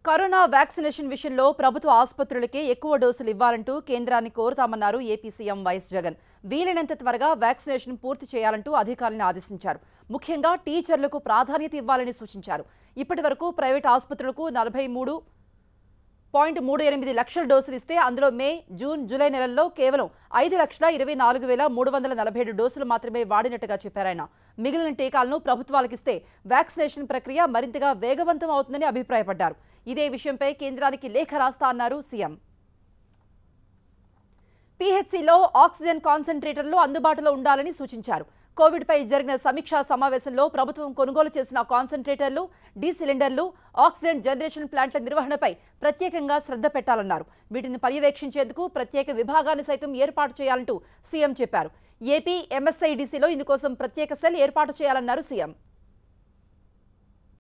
corona vaccination విషయంలో ప్రభుత్వ ఆసుపత్రులకే ఎక్కువ డోసులు ఇవ్వాలంటూ కేంద్రాన్ని కోరుతామన్నారు ఏపీ సీఎం వైఎస్ జగన్ వీలైనంత త్వరగా వ్యాక్సినేషన్ పూర్తి చేయాలంటూ అధికారులను ఆదేశించారు ముఖ్యంగా టీచర్లకు ప్రాధాన్యత ఇవ్వాలని సూచించారు ఇప్పటి వరకు ప్రైవేట్ ఆసుపత్రులకు నలభై మూడు పాయింట్ మూడు ఎనిమిది లక్షల డోసులు ఇస్తే అందులో మే జూన్ జూలై నెలల్లో కేవలం ఐదు లక్షల ఇరవై నాలుగు వేల మూడు వందల నలభై ఏడు డోసులు మాత్రమే వాడినట్టుగా చెప్పారు ఆయన మిగిలిన టీకాలను ప్రభుత్వాలకిస్తే వ్యాక్సినేషన్ ప్రక్రియ మరింతగా వేగవంతం అవుతుందని అభిప్రాయపడ్డారు ఇదే విషయంపై కేంద్రానికి లేఖ రాస్తా అన్నారు సీఎం పీహెచ్సీలో ఆక్సిజన్ కాన్సంట్రేటర్లు అందుబాటులో ఉండాలని సూచించారు కోవిడ్పై జరిగిన సమీక్షా సమావేశంలో ప్రభుత్వం కొనుగోలు చేసిన కాన్సంట్రేటర్లు డీ సిలిండర్లు ఆక్సిజన్ జనరేషన్ ప్లాంట్ల నిర్వహణపై ప్రత్యేకంగా శ్రద్ధ పెట్టాలన్నారు వీటిని పర్యవేక్షించేందుకు ప్రత్యేక విభాగాన్ని సైతం ఏర్పాటు చేయాలంటూ సీఎం చెప్పారు ఏపీ ఎంఎస్ఐడిసిలో ఇందుకోసం ప్రత్యేక సెల్ ఏర్పాటు చేయాలన్నారు సీఎం